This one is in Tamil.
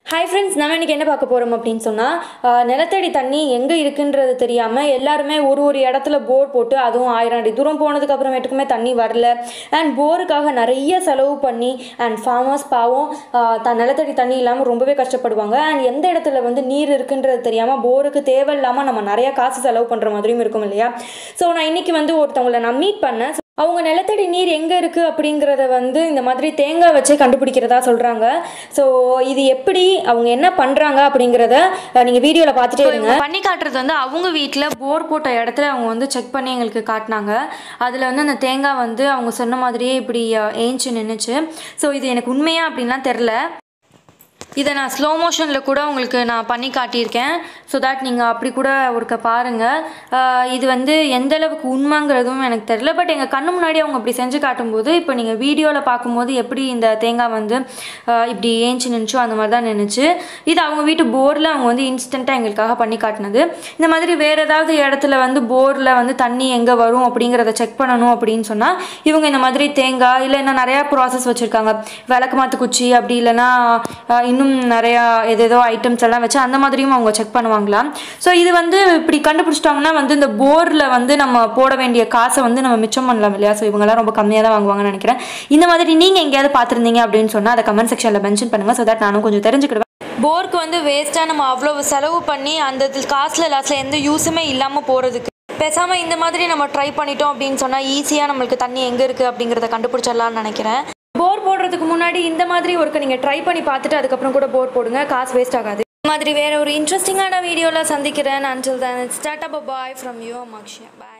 ஹாய் ஃப்ரெண்ட்ஸ் நம்ம இன்னைக்கு என்ன பார்க்க போகிறோம் அப்படின்னு சொன்னால் நிலத்தடி தண்ணி எங்கே இருக்குன்றது தெரியாமல் எல்லாருமே ஒரு ஒரு இடத்துல போர் போட்டு அதுவும் ஆயிரம் அடி தூரம் போனதுக்கு அப்புறமேட்டுக்குமே தண்ணி வரல அண்ட் போருக்காக நிறைய செலவு பண்ணி அண்ட் ஃபார்மர்ஸ் பாவம் ஆஹ் த நிலத்தடி தண்ணி இல்லாமல் ரொம்பவே கஷ்டப்படுவாங்க அண்ட் எந்த இடத்துல வந்து நீர் இருக்குன்றது தெரியாமல் போருக்கு தேவையில்லாமல் நம்ம நிறைய காசு செலவு பண்ணுற மாதிரியும் இருக்கும் இல்லையா ஸோ நான் இன்னைக்கு வந்து ஒருத்தவங்களை நான் மீட் பண்ணேன் அவங்க நிலத்தடி நீர் எங்கே இருக்குது அப்படிங்கிறத வந்து இந்த மாதிரி தேங்காய் வச்சே கண்டுபிடிக்கிறதா சொல்கிறாங்க ஸோ இது எப்படி அவங்க என்ன பண்ணுறாங்க அப்படிங்கிறத நீங்கள் வீடியோவில் பார்த்துட்டே இருங்க பண்ணி காட்டுறது வந்து அவங்க வீட்டில் போர் போட்ட இடத்துல அவங்க வந்து செக் பண்ணி எங்களுக்கு காட்டினாங்க அதில் வந்து அந்த தேங்காய் வந்து அவங்க சொன்ன மாதிரியே இப்படி ஏஞ்சி நின்றுச்சு ஸோ இது எனக்கு உண்மையா அப்படின்லாம் தெரில இதை நான் ஸ்லோ மோஷனில் கூட உங்களுக்கு நான் பண்ணி காட்டியிருக்கேன் ஸோ தட் நீங்கள் அப்படி கூட ஒருக்க பாருங்கள் இது வந்து எந்த அளவுக்கு உண்மைங்கிறதும் எனக்கு தெரில பட் எங்கள் கண்ணு முன்னாடி அவங்க அப்படி செஞ்சு காட்டும்போது இப்போ நீங்கள் வீடியோவில் பார்க்கும்போது எப்படி இந்த தேங்காய் வந்து ஆஹ் இப்படி ஏஞ்சி நின்றுச்சோ அந்த மாதிரி தான் நின்றுச்சு இது அவங்க வீட்டு போரில் அவங்க வந்து இன்ஸ்டண்ட்டாக எங்களுக்காக பண்ணி காட்டினது இந்த மாதிரி வேறு ஏதாவது இடத்துல வந்து போரில் வந்து தண்ணி எங்கே வரும் அப்படிங்கிறத செக் பண்ணணும் அப்படின்னு சொன்னால் இவங்க இந்த மாதிரி தேங்காய் இல்லை இன்னும் நிறையா ப்ராசஸ் வச்சுருக்காங்க விளக்கு மாத்து குச்சி அப்படி இல்லைன்னா ஆஹ் இன்னும் நிறையா ஏதேதோ ஐட்டம்ஸ் எல்லாம் வச்சு அந்த மாதிரியும் அவங்க செக் பண்ணுவாங்களாம் ஸோ இது வந்து இப்படி கண்டுபிடிச்சிட்டாங்கன்னா வந்து இந்த போரில் வந்து நம்ம போட வேண்டிய காசை வந்து நம்ம மிச்சம் பண்ணலாம் இல்லையா ஸோ இவங்கெல்லாம் ரொம்ப கம்மியாக தான் வாங்குவாங்கன்னு நினைக்கிறேன் இந்த மாதிரி நீங்கள் எங்கேயாவது பார்த்துருந்தீங்க அப்படின்னு சொன்னால் அதை கமெண்ட் செக்ஷனில் மென்ஷன் பண்ணுங்கள் ஸோ தட் நானும் கொஞ்சம் தெரிஞ்சுக்கிடுவேன் போருக்கு வந்து வேஸ்ட்டாக நம்ம அவ்வளோ செலவு பண்ணி அந்த காசில் லாஸ்ட்டில் எந்த யூஸுமே இல்லாமல் போகிறதுக்கு பேசாமல் இந்த மாதிரி நம்ம ட்ரை பண்ணிட்டோம் அப்படின்னு சொன்னால் ஈஸியாக நம்மளுக்கு தண்ணி எங்கே இருக்குது அப்படிங்கிறத கண்டுபிடிச்சிடலாம்னு நினைக்கிறேன் போர் போடுறதுக்கு முன்னாடி இந்த மாதிரி ஒர்க்கை நீங்கள் ட்ரை பண்ணி பார்த்துட்டு அதுக்கப்புறம் கூட போர் போடுங்க காசு வேஸ்ட் ஆகாது இந்த மாதிரி வேற ஒரு இன்ட்ரெஸ்டிங்கான வீடியோவில் சந்திக்கிறேன் until then start up bye from you மக்ஷியா பாய்